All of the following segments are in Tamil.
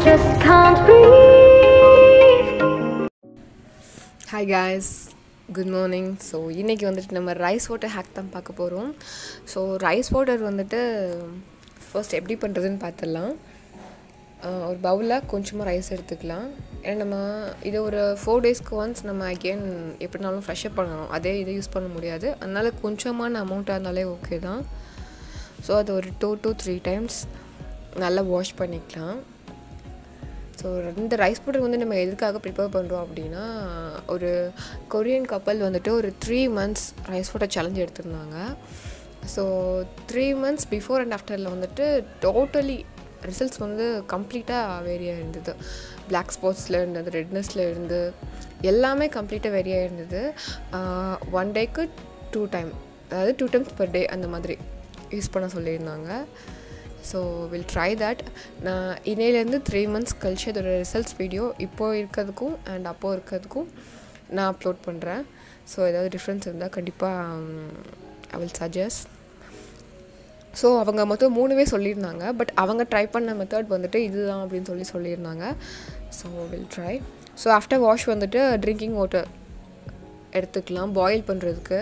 just can't breathe. Hi guys good morning so இன்றைக்கி வந்துட்டு நம்ம ரைஸ் வாட்டர் ஹேக் தான் பார்க்க போகிறோம் ஸோ ரைஸ் வாட்டர் வந்துட்டு ஃபர்ஸ்ட் எப்படி பண்ணுறதுன்னு பார்த்துடலாம் ஆஹ் ஒரு பவுலில் கொஞ்சமாக ரைஸ் எடுத்துக்கலாம் ஏன்னா நம்ம இதை ஒரு ஃபோர் டேஸ்க்கு ஒன்ஸ் நம்ம அகெயின் எப்படினாலும் ஃப்ரெஷ்அப் பண்ணணும் அதே இதை யூஸ் பண்ண முடியாது அதனால் கொஞ்சமான அமௌண்ட்டாக இருந்தாலே ஓகே தான் ஸோ அது ஒரு டூ டூ த்ரீ டைம்ஸ் நல்லா வாஷ் பண்ணிக்கலாம் ஸோ இந்த ரைஸ் பவுடர் வந்து நம்ம எதுக்காக ப்ரிப்பேர் பண்ணுறோம் அப்படின்னா ஒரு கொரியன் கப்பல் வந்துட்டு ஒரு three months rice water challenge எடுத்திருந்தாங்க so three months before and ஆஃப்டரில் வந்துட்டு டோட்டலி ரிசல்ட்ஸ் வந்து கம்ப்ளீட்டாக வேரியாக இருந்தது பிளாக் ஸ்பாட்ஸில் இருந்தது ரெட்னஸில் இருந்து எல்லாமே கம்ப்ளீட்டாக வேரியாக இருந்தது ஒன் டேக்கு டூ டைம் அதாவது டூ டைம்ஸ் பர் டே அந்த மாதிரி யூஸ் பண்ண சொல்லியிருந்தாங்க ஸோ வில் ட்ரை தட் நான் இன்னையிலேருந்து த்ரீ மந்த்ஸ் கழிச்சு அதோட ரிசல்ட்ஸ் வீடியோ இப்போது இருக்கிறதுக்கும் அண்ட் அப்போது இருக்கிறதுக்கும் நான் அப்லோட் பண்ணுறேன் ஸோ ஏதாவது டிஃப்ரென்ஸ் இருந்தால் கண்டிப்பாக ஐ வில் சஜஸ்ட் ஸோ அவங்க மொத்தம் மூணுவே சொல்லியிருந்தாங்க பட் அவங்க ட்ரை பண்ண மெத்தட் வந்துட்டு இதுதான் அப்படின்னு சொல்லி சொல்லியிருந்தாங்க so will try so after wash வந்துட்டு ட்ரிங்கிங் வாட்டர் எடுத்துக்கலாம் பாயில் பண்ணுறதுக்கு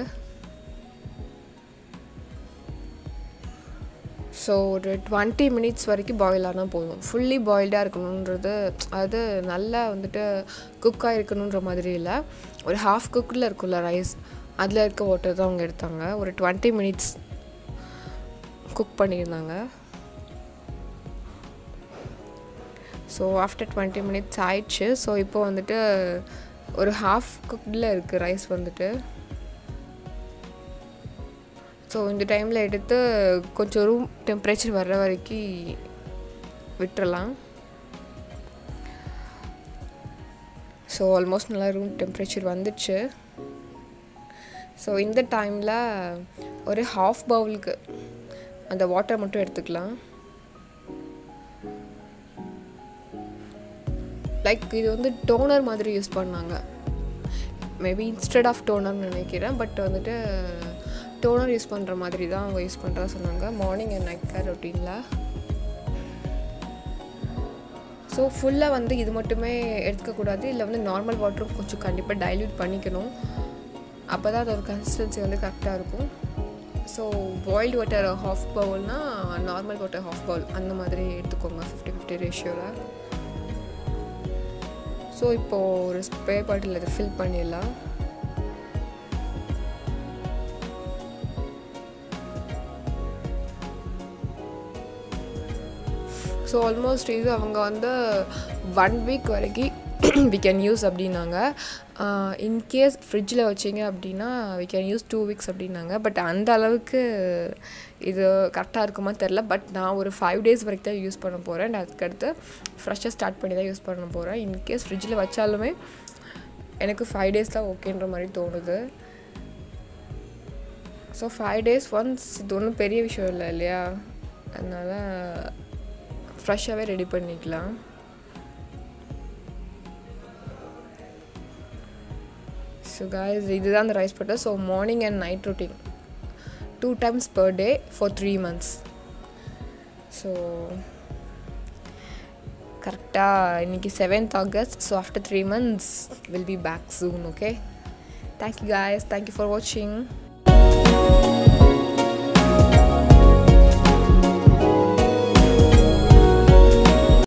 ஸோ ஒரு டுவெண்ட்டி மினிட்ஸ் வரைக்கும் பாயில் ஆனால் போதும் ஃபுல்லி பாயில்டாக இருக்கணுன்றது அது நல்லா வந்துட்டு குக்காக இருக்கணுன்ற மாதிரி இல்லை ஒரு ஹாஃப் குக்கில் இருக்கும்ல ரைஸ் அதில் இருக்க வாட்டர் தான் அவங்க எடுத்தாங்க ஒரு டுவெண்ட்டி மினிட்ஸ் குக் பண்ணியிருந்தாங்க ஸோ ஆஃப்டர் டுவெண்ட்டி மினிட்ஸ் ஆயிடுச்சு ஸோ இப்போ வந்துட்டு ஒரு ஹாஃப் குக்கில் இருக்குது ரைஸ் வந்துட்டு ஸோ இந்த டைமில் எடுத்து கொஞ்சம் ரூம் டெம்பரேச்சர் வர்ற வரைக்கும் விட்டுறலாம் ஸோ ஆல்மோஸ்ட் நல்லா ரூம் டெம்பரேச்சர் வந்துடுச்சு ஸோ இந்த டைமில் ஒரு ஹாஃப் பவுலுக்கு அந்த வாட்டர் மட்டும் எடுத்துக்கலாம் லைக் இது வந்து டோனர் மாதிரி யூஸ் பண்ணாங்க மேபி இன்ஸ்டெட் ஆஃப் டோனர்னு நினைக்கிறேன் பட் வந்துட்டு டோனர் யூஸ் பண்ணுற மாதிரி தான் அவங்க யூஸ் பண்ணுறா சொன்னாங்க மார்னிங் அண்ட் நைட் கேர் ரொட்டீனில் ஸோ ஃபுல்லாக வந்து இது மட்டுமே எடுத்துக்கக்கூடாது இல்லை வந்து நார்மல் வாட்டரும் கொஞ்சம் கண்டிப்பாக டைல்யூட் பண்ணிக்கணும் அப்போ தான் அதோட கன்சிஸ்டன்சி வந்து கரெக்டாக இருக்கும் ஸோ பாயில்டு வாட்டர் ஹாஃப் பவுல்னால் நார்மல் வாட்டர் ஹாஃப் பவுல் அந்த மாதிரி எடுத்துக்கோங்க ஃபிஃப்டி ஃபிஃப்டி ரேஷியோவில் ஸோ இப்போது ஒரு ஸ்ப்ரே பாட்டில் இதை ஃபில் பண்ணிடலாம் ஸோ ஆல்மோஸ்ட் இது அவங்க வந்து ஒன் வீக் வரைக்கும் வி கேன் யூஸ் அப்படின்னாங்க இன்கேஸ் ஃப்ரிட்ஜில் வச்சிங்க அப்படின்னா we can use two weeks அப்படின்னாங்க பட் அந்த அளவுக்கு இது கரெக்டாக இருக்குமா தெரில பட் நான் ஒரு ஃபைவ் டேஸ் வரைக்கும் தான் யூஸ் பண்ண போகிறேன் அதுக்கடுத்து ஃப்ரெஷ்ஷாக ஸ்டார்ட் பண்ணி தான் யூஸ் பண்ண போகிறேன் இன்கேஸ் ஃப்ரிட்ஜில் வச்சாலுமே எனக்கு ஃபைவ் டேஸ் தான் ஓகேன்ற மாதிரி தோணுது ஸோ ஃபைவ் டேஸ் ஒன்ஸ் இது ஒன்றும் பெரிய விஷயம் இல்லை இல்லையா அதனால் ஃப்ரெஷ்ஷாகவே ரெடி பண்ணிக்கலாம் ஸோ காய்ஸ் இதுதான் அந்த rice butter so morning and night routine two times per day for three months so கரெக்டாக இன்றைக்கி seventh August so after three months will be back soon okay thank you guys thank you for வாட்சிங்